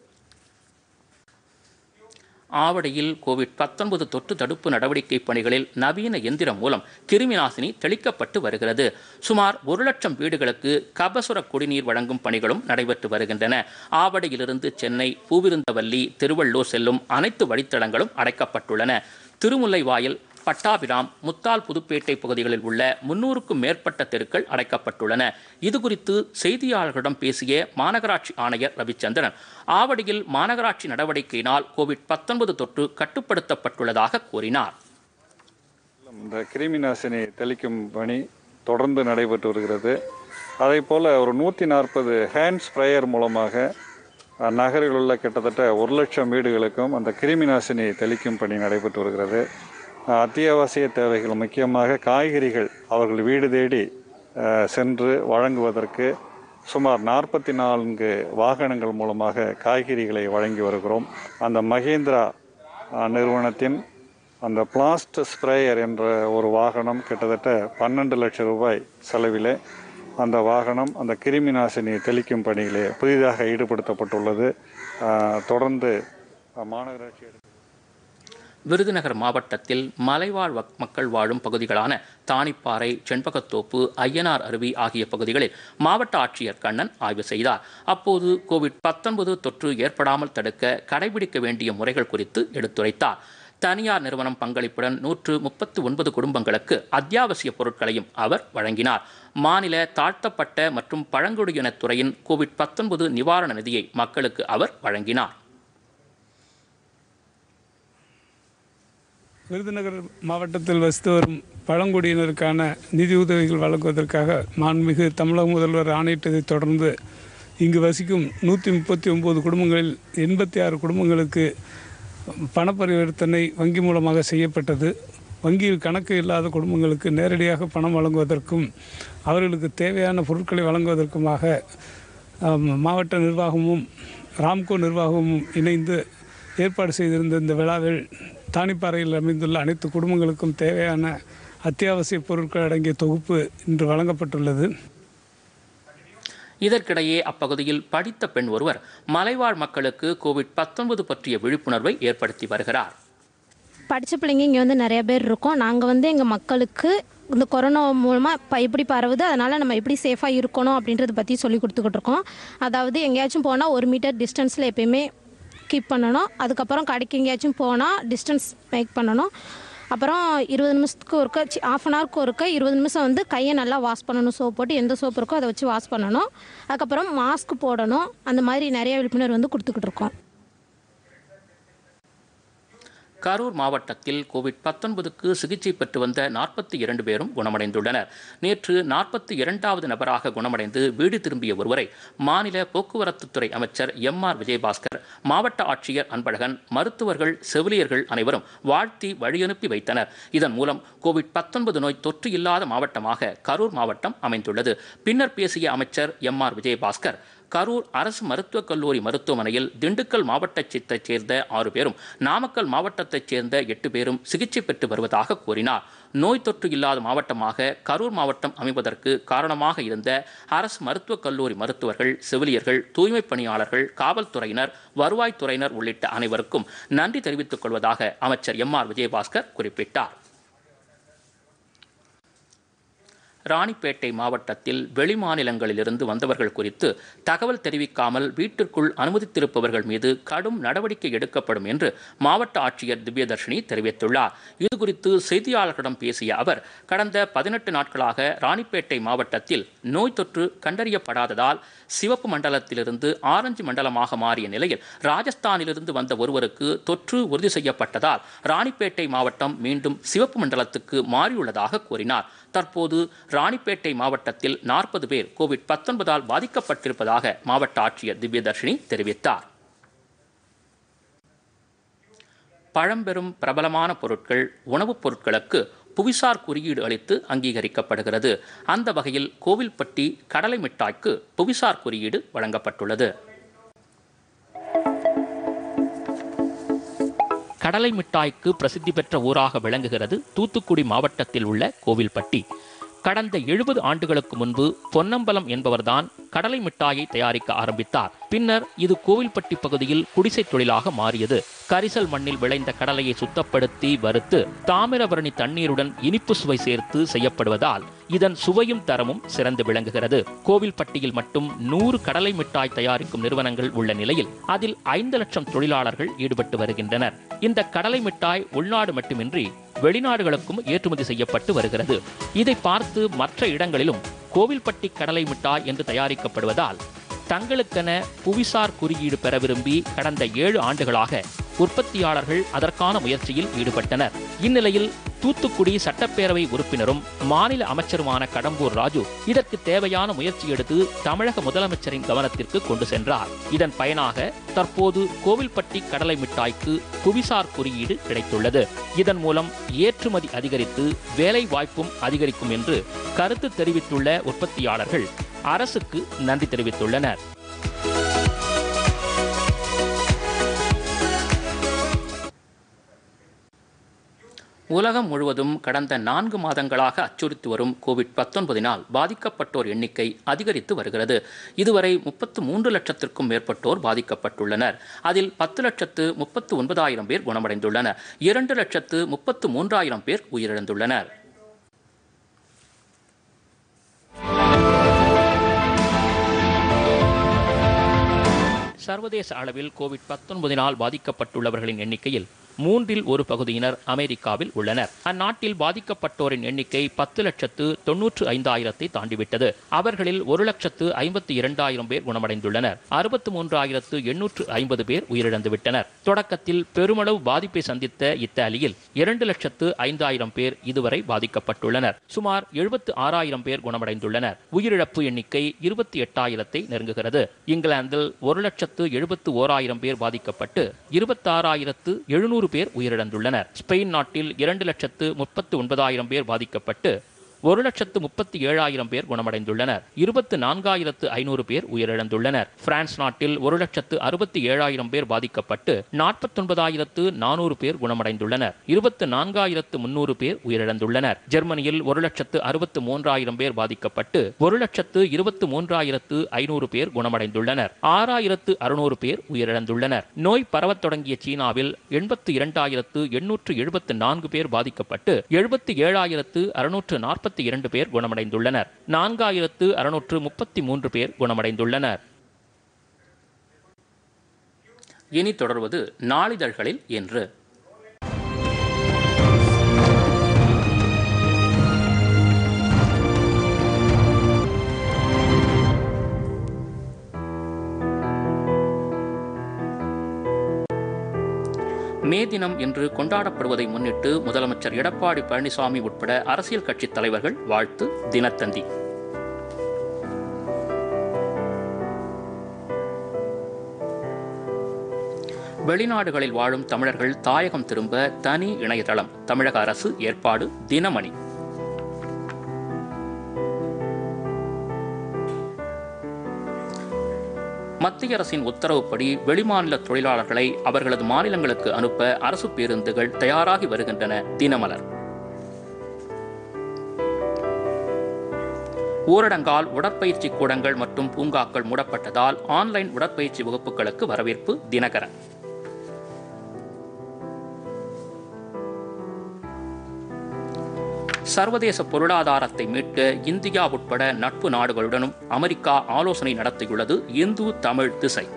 ஆவடியில் கோவிட் பத்தொன்பது தொற்று தடுப்பு நடவடிக்கை பணிகளில் நவீன எந்திரம் மூலம் கிருமிநாசினி தெளிக்கப்பட்டு வருகிறது சுமார் ஒரு லட்சம் வீடுகளுக்கு கபசுர குடிநீர் வழங்கும் பணிகளும் நடைபெற்று வருகின்றன ஆவடியிலிருந்து சென்னை பூவிருந்தவல்லி திருவள்ளூர் செல்லும் அனைத்து வழித்தடங்களும் அடைக்கப்பட்டுள்ளன திருமுல்லைவாயில் பட்டாபிராம் முத்தால் புதுப்பேட்டை பகுதிகளில் உள்ள முன்னூறுக்கும் மேற்பட்ட தெருக்கள் அடைக்கப்பட்டுள்ளன இதுகுறித்து செய்தியாளர்களிடம் பேசிய மாநகராட்சி ஆணையர் ரவிச்சந்திரன் ஆவடியில் மாநகராட்சி நடவடிக்கையினால் கோவிட் பத்தொன்பது தொற்று கட்டுப்படுத்தப்பட்டுள்ளதாக கூறினார் இந்த கிருமி நாசினி தெளிக்கும் பணி தொடர்ந்து நடைபெற்று வருகிறது அதே போல் ஒரு நூற்றி நாற்பது ஹேண்ட் ஸ்ப்ரேயர் மூலமாக அஹ், நகரில் உள்ள கிட்டத்தட்ட ஒரு லட்சம் வீடுகளுக்கும் அந்த கிருமி நாசினி தெளிக்கும் பணி நடைபெற்று வருகிறது அஹ், அத்தியாவசிய தேவைகள் முக்கியமாக காய்கறிகள் அவர்கள் வீடு தேடி அஹ், சென்று வழங்குவதற்கு சுமார் நாற்பத்தி நான்கு வாகனங்கள் மூலமாக காய்கறிகளை வழங்கி வருகிறோம் அந்த மகேந்திரா அஹ், நிறுவனத்தின் அந்த பிளாஸ்ட் ஸ்ப்ரேயர் என்ற ஒரு வாகனம் கிட்டத்தட்ட பன்னெண்டு லட்சம் ரூபாய் செலவிலே அந்த வாகனம் அந்த கிருமி நாசினி தெளிக்கும் பணியிலே புதிதாக ஈடுபடுத்தப்பட்டுள்ளது ஆஹ், தொடர்ந்து அஹ், மாநகராட்சி எடுத்த விருதுநகர் மாவட்டத்தில் மலைவாழ் வக்- மக்கள் வாழும் பகுதிகளான தாணிப்பாறை செண்பகத்தோப்பு ஐயனார் அருவி ஆகிய பகுதிகளில் மாவட்ட ஆட்சியர் கண்ணன் ஆய்வு செய்தார் அப்போது கோவிட் பத்தொன்பது தொற்று ஏற்படாமல் தடுக்க கடைபிடிக்க வேண்டிய முறைகள் குறித்து எடுத்துரைத்தார் தனியார் நிறுவனம் பங்களிப்புடன் நூற்று முப்பத்து ஒன்பது குடும்பங்களுக்கு அத்தியாவசிய பொருட்களையும் அவர் வழங்கினார் மாநில தாழ்த்தப்பட்ட மற்றும் பழங்குடியினத் துறையின் கோவிட் பத்தொன்பது நிவாரண நிதியை மக்களுக்கு அவர் வழங்கினார் விருதுநகர் மாவட்டத்தில் வசித்து வரும் பழங்குடியினருக்கான நிதியுதவிகள் வழங்குவதற்காக மாண்புமிகு தமிழக முதல்வர் ஆணையிட்டதைத் தொடர்ந்து இங்கு வசிக்கும் நூற்றி முப்பத்தி ஒம்பது குடும்பங்களில் எண்பத்தி ஆறு குடும்பங்களுக்கு பணப்பரிவர்த்தனை வங்கி மூலமாக செய்யப்பட்டது வங்கியில் கணக்கு இல்லாத குடும்பங்களுக்கு நேரடியாக பணம் வழங்குவதற்கும் அவர்களுக்கு தேவையான பொருட்களை வழங்குவதற்குமாக ஆம், மாவட்ட நிர்வாகமும் ராம்கோ நிர்வாகமும் இணைந்து ஏற்பாடு செய்திருந்த இந்த விழாவில் தானிப்பாறையில் அமைந்துள்ள அனைத்து குடும்பங்களுக்கும் தேவையான அத்தியாவசிய பொருட்கள் அடங்கிய தொகுப்பு இன்று வழங்கப்பட்டுள்ளது இதற்கிடையே அப்பகுதியில் படித்த பெண் ஒருவர் மலைவாழ் மக்களுக்கு கோவிட் பத்தொன்பது பற்றிய விழிப்புணர்வை ஏற்படுத்தி வருகிறார் படித்த பிள்ளைங்க இங்கே வந்து நிறைய பேர் இருக்கோம் நாங்கள் வந்து எங்கள் மக்களுக்கு இந்த கொரோனா மூலமாக இப்போ எப்படி பரவுது அதனால் நம்ம எப்படி சேஃபாக இருக்கணும் அப்படின்றத பற்றி சொல்லி கொடுத்துக்கிட்டு இருக்கோம் அதாவது எங்கேயாச்சும் போனால் ஒரு மீட்டர் டிஸ்டன்ஸில் எப்பயுமே கீப் பண்ணணும் அதுக்கப்புறம் கடைக்கு எங்கேயாச்சும் போனால் டிஸ்டன்ஸ் மேக் பண்ணணும் அப்புறம் இருபது நிமிஷத்துக்கு ஒருக்க ஆஃப் அன் ஹவருக்கு ஒருக்க இருபது நிமிஷம் வந்து கையை நல்லா வாஷ் பண்ணணும் சோப் போட்டு எந்த சோப் இருக்கோ அதை வச்சு வாஷ் பண்ணணும் அதுக்கப்புறம் மாஸ்க் போடணும் அந்த மாதிரி நிறைய விழிப்புணர்வு வந்து கொடுத்துக்கிட்டு இருக்கோம் கரூர் மாவட்டத்தில் கோவிட் பத்தொன்பதுக்கு சிகிச்சை பெற்று வந்த நாற்பத்தி இரண்டு பேரும் குணமடைந்துள்ளனர் நேற்று நாற்பத்தி இரண்டாவது நபராக குணமடைந்து வீடு திரும்பிய ஒருவரை மாநில போக்குவரத்துத்துறை அமைச்சர் எம் ஆர் விஜயபாஸ்கர் மாவட்ட ஆட்சியர் அன்பழகன் மருத்துவர்கள் செவிலியர்கள் அனைவரும் வாழ்த்தி வழியனுப்பி வைத்தனர் இதன் மூலம் கோவிட் பத்தொன்பது நோய் தொற்று இல்லாத மாவட்டமாக கரூர் மாவட்டம் அமைந்துள்ளது பின்னர் பேசிய அமைச்சர் எம் ஆர் விஜயபாஸ்கர் கரூர் அரசு மருத்துவக் கல்லூரி மருத்துவமனையில் திண்டுக்கல் மாவட்டத்தைச் சேர்ந்த ஆறு பேரும் நாமக்கல் மாவட்டத்தைச் சேர்ந்த எட்டு பேரும் சிகிச்சை பெற்று வருவதாக கூறினார் நோய் தொற்று இல்லாத மாவட்டமாக கரூர் மாவட்டம் அமைவதற்கு காரணமாக இருந்த அரசு மருத்துவக் கல்லூரி மருத்துவர்கள் செவிலியர்கள் தூய்மைப் பணியாளர்கள் காவல்துறையினர் வருவாய்த்துறையினர் உள்ளிட்ட அனைவருக்கும் நன்றி தெரிவித்துக் கொள்வதாக அமைச்சர் எம் ஆர் விஜயபாஸ்கர் குறிப்பிட்டார் ராணிப்பேட்டை மாவட்டத்தில் வெளிமாநிலங்களிலிருந்து வந்தவர்கள் குறித்து தகவல் தெரிவிக்காமல் வீட்டிற்குள் அனுமதித்திருப்பவர்கள் மீது கடும் நடவடிக்கை எடுக்கப்படும் என்று மாவட்ட ஆட்சியர் திவ்யதர்ஷினி தெரிவித்துள்ளார் இதுகுறித்து செய்தியாளர்களிடம் பேசிய அவர் கடந்த பதினெட்டு நாட்களாக ராணிப்பேட்டை மாவட்டத்தில் நோய் தொற்று கண்டறியப்படாததால் சிவப்பு மண்டலத்திலிருந்து ஆரஞ்சு மண்டலமாக மாறிய நிலையில் ராஜஸ்தானிலிருந்து வந்த ஒருவருக்கு தொற்று உறுதி செய்யப்பட்டதால் ராணிப்பேட்டை மாவட்டம் மீண்டும் சிவப்பு மண்டலத்துக்கு மாறியுள்ளதாக கூறினார் தற்போது ராணிப்பேட்டை மாவட்டத்தில் நாற்பது பேர் கோவிட் பத்தொன்பதால் பாதிக்கப்பட்டிருப்பதாக மாவட்ட ஆட்சியர் திவ்யதர்ஷினி தெரிவித்தார் பழம்பெரும் பிரபலமான பொருட்கள் உணவுப் பொருட்களுக்கு புவிசார் குறியீடு அளித்து அங்கீகரிக்கப்படுகிறது அந்த வகையில் கோவில்பட்டி கடலை மிட்டாய்க்கு புவிசார் குறியீடு வழங்கப்பட்டுள்ளது கடலை மிட்டாய்க்கு பிரசித்தி பெற்ற ஊராக விளங்குகிறது தூத்துக்குடி மாவட்டத்தில் உள்ள கோவில்பட்டி கடந்த எழுபது ஆண்டுகளுக்கு முன்பு பொன்னம்பலம் என்பவர்தான் கடலை மிட்டாயை தயாரிக்க ஆரம்பித்தார் பின்னர் இது கோவில்பட்டி பகுதியில் குடிசை தொழிலாக மாறியது கரிசல் மண்ணில் விளைந்த கடலையை சுத்தப்படுத்தி வறுத்து தாமிரபரணி தண்ணீருடன் இனிப்பு சுவை சேர்த்து செய்யப்படுவதால் இதன் சுவையும் தரமும் சிறந்து விளங்குகிறது கோவில்பட்டியில் மட்டும் நூறு கடலை மிட்டாய் தயாரிக்கும் நிறுவனங்கள் உள்ள நிலையில் அதில் ஐந்து லட்சம் தொழிலாளர்கள் ஈடுபட்டு வருகின்றனர் இந்த கடலை மிட்டாய் உள்நாடு மட்டுமின்றி வெளிநாடுகளுக்கும் ஏற்றுமதி செய்யப்பட்டு வருகிறது இதை பார்த்து மற்ற இடங்களிலும் கோவில்பட்டி கடலை மிட்டாய் என்று தயாரிக்கப்படுவதால் தங்களுக்கென புவிசார் குறியீடு பெற விரும்பி கடந்த ஏழு ஆண்டுகளாக உற்பத்தியாளர்கள் அதற்கான முயற்சியில் ஈடுபட்டனர் இந்நிலையில் தூத்துக்குடி சட்டப்பேரவை உறுப்பினரும் மாநில அமைச்சருமான கடம்பூர் ராஜு இதற்கு தேவையான முயற்சி எடுத்து தமிழக முதலமைச்சரின் கவனத்திற்கு கொண்டு சென்றார் இதன் பயனாக தற்போது கோவில்பட்டி கடலை மிட்டாய்க்கு புவிசார் குறியீடு கிடைத்துள்ளது இதன் மூலம் ஏற்றுமதி அதிகரித்து வேலை வாய்ப்பும் அதிகரிக்கும் என்று கருத்து தெரிவித்துள்ள உற்பத்தியாளர்கள் அரசுக்கு நன்றி தெரிவித்துள்ளனர் உலகம் முழுவதும் கடந்த நான்கு மாதங்களாக அச்சுறுத்தி வரும் கோவிட் பத்தொன்பதினால் பாதிக்கப்பட்டோர் எண்ணிக்கை அதிகரித்து வருகிறது இதுவரை முப்பத்து மூன்று லட்சத்திற்கும் மேற்பட்டோர் பாதிக்கப்பட்டுள்ளனர் அதில் பத்து லட்சத்து முப்பத்து ஒன்பதாயிரம் பேர் குணமடைந்துள்ளனர் இரண்டு லட்சத்து முப்பத்து மூன்றாயிரம் பேர் உயிரிழந்துள்ளனர் சர்வதேச அளவில் கோவிட் பத்தொன்பதினால் பாதிக்கப்பட்டுள்ளவர்களின் எண்ணிக்கையில் மூன்றில் ஒரு பகுதியினர் அமெரிக்காவில் உள்ளனர் அந்நாட்டில் பாதிக்கப்பட்டோரின் எண்ணிக்கை பத்து லட்சத்து தொன்னூற்று ஐந்தாயிரத்தை தாண்டிவிட்டது அவர்களில் ஒரு லட்சத்து ஐம்பத்தி இரண்டாயிரம் பேர் குணமடைந்துள்ளனர் அறுபத்து மூன்றாயிரத்து எண்ணூற்று ஐம்பது பேர் உயிரிழந்து விட்டனர் தொடக்கத்தில் பெருமளவு பாதிப்பை சந்தித்த இத்தாலியில் இரண்டு லட்சத்து ஐந்தாயிரம் பேர் இதுவரை பாதிக்கப்பட்டுள்ளனர் சுமார் எழுபத்து ஆறாயிரம் பேர் குணமடைந்துள்ளனர் உயிரிழப்பு எண்ணிக்கை இருபத்தி எட்டாயிரத்தை நெருங்குகிறது இங்கிலாந்தில் ஒரு லட்சத்து எழுபத்து ஓராயிரம் பேர் பாதிக்கப்பட்டு இருபத்தாறாயிரத்து எழுநூறு பேர் உயிரிழந்துள்ளனர் ஸ்பெயின் நாட்டில் இரண்டு லட்சத்து முப்பத்து ஒன்பதாயிரம் பேர் பாதிக்கப்பட்டு ஒரு லட்சத்து முப்பத்தி ஏழாயிரம் பேர் குணமடைந்துள்ளனர் இருபத்து நான்காயிரத்து ஐநூறு பேர் உயிரிழந்துள்ளனர் பிரான்ஸ் நாட்டில் ஒரு லட்சத்து அறுபத்தி ஏழாயிரம் பேர் பாதிக்கப்பட்டு நாற்பத்தொன்பதாயிரத்து நானூறு பேர் குணமடைந்துள்ளனர் இருபத்து நான்காயிரத்து முன்னூறு பேர் உயிரிழந்துள்ளனர் ஜெர்மனியில் ஒரு லட்சத்து அறுபத்து மூன்றாயிரம் பேர் பாதிக்கப்பட்டு ஒரு லட்சத்து இருபத்து மூன்றாயிரத்து ஐநூறு பேர் குணமடைந்துள்ளனர் ஆறாயிரத்து அறுநூறு பேர் உயிரிழந்துள்ளனர் நோய் பரவத் தொடங்கிய சீனாவில் எண்பத்து இரண்டாயிரத்து எண்ணூற்று எழுபத்து நான்கு பேர் பாதிக்கப்பட்டு எழுபத்தி ஏழாயிரத்து அறுநூற்று நாற்பத்தி இரண்டு பேர் குணமடைந்துள்ளனர் நான்காயிரத்து அறுநூற்று முப்பத்தி மூன்று பேர் குணமடைந்துள்ளனர் இனி தொடர்வது நாளிதழ்களில் என்று மே தினம் என்று கொண்டாடப்படுவதை முன்னிட்டு முதலமைச்சர் எடப்பாடி பழனிசாமி உட்பட அரசியல் கட்சித் தலைவர்கள் வாழ்த்து தினத்தந்தி வெளிநாடுகளில் வாழும் தமிழர்கள் தாயகம் திரும்ப தனி இணையதளம் தமிழக அரசு ஏற்பாடு தினமணி மத்திய அரசின் உத்தரவுப்படி வெளிமாநில தொழிலாளர்களை அவர்களது மாநிலங்களுக்கு அனுப்ப அரசு பேருந்துகள் தயாராகி வருகின்றன தினமலர் ஊரடங்கால் உடற்பயிற்சி கூடங்கள் மற்றும் பூங்காக்கள் மூடப்பட்டதால் ஆன்லைன் உடற்பயிற்சி வகுப்புகளுக்கு வரவேற்பு தினகரன் சர்வதேச பொருளாதாரத்தை மீட்க இந்தியா உட்பட நட்பு நாடுகளுடனும் அமெரிக்கா ஆலோசனை நடத்தியுள்ளது இந்து தமிழ் திசை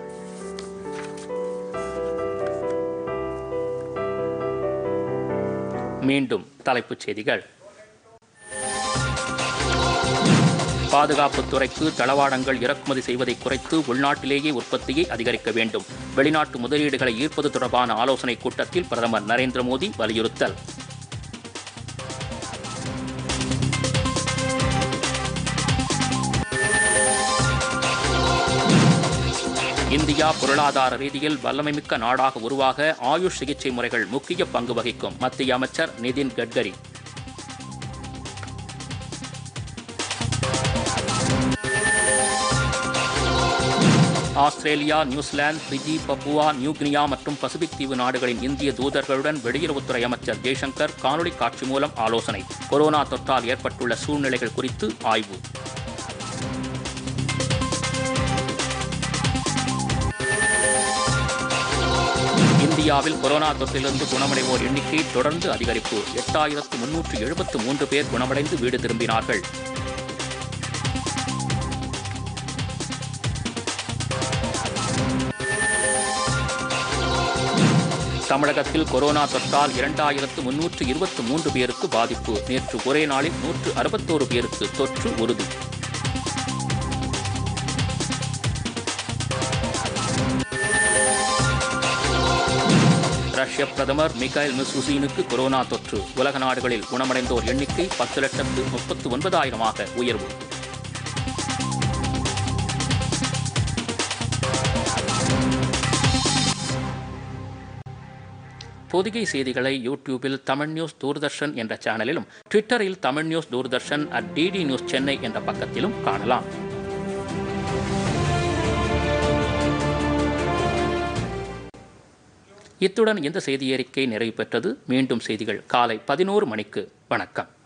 மீண்டும் தலைப்புச் செய்திகள் பாதுகாப்புத் துறைக்கு தளவாடங்கள் இறக்குமதி செய்வதை குறைத்து உள்நாட்டிலேயே உற்பத்தியை அதிகரிக்க வேண்டும் வெளிநாட்டு முதலீடுகளை ஈர்ப்பது தொடர்பான ஆலோசனைக் கூட்டத்தில் பிரதமர் நரேந்திர மோடி வலியுறுத்தல் இந்தியா பொருளாதார ரீதியில் வல்லமைமிக்க நாடாக உருவாக ஆயுஷ் சிகிச்சை முறைகள் முக்கிய பங்கு வகிக்கும் மத்திய அமைச்சர் Nitin Gadkari Australia New Zealand Fiji Papua New Guinea மற்றும் பசிபிக் தீவு நாடுகளின் இந்திய தூதர்களுடன் வெளியுறவுத்துறை அமைச்சர் ஜெய்சங்கர் காணொலி காட்சி மூலம் ஆலோசனை கொரோனா தொற்றால் ஏற்பட்டுள்ள சூழ்நிலைகள் குறித்து ஆய்வு இந்தியாவில் கொரோனா தொற்றிலிருந்து குணமடைவோர் எண்ணிக்கை தொடர்ந்து அதிகரிப்பு எட்டாயிரத்து முன்னூற்று எழுபத்து மூன்று பேர் குணமடைந்து வீடு திரும்பினார்கள் தமிழகத்தில் கொரோனா தொற்றால் இரண்டாயிரத்து முன்னூற்று இருபத்து மூன்று பேருக்கு பாதிப்பு நேற்று ஒரே நாளில் நூற்று அறுபத்தோரு பேருக்கு தொற்று உறுதி ரஷ்ய பிரதமர் மிகைல் மிஸ்ருசீனுக்கு கொரோனா தொற்று உலக நாடுகளில் குணமடைந்தோர் எண்ணிக்கை பத்து லட்சத்து முப்பத்து ஒன்பதாயிரமாக உயர்வு பொதிகை செய்திகளை யூடியூபில் தமிழ் நியூஸ் தூர்தர்ஷன் என்ற சேனலிலும் ட்விட்டரில் Tamil news Doordarshan at DD news Chennai என்ற பக்கத்திலும் காணலாம் இத்துடன் இந்த செய்தி அறிக்கை நிறைவு பெற்றது மீண்டும் செய்திகள் காலை பதினோரு மணிக்கு வணக்கம்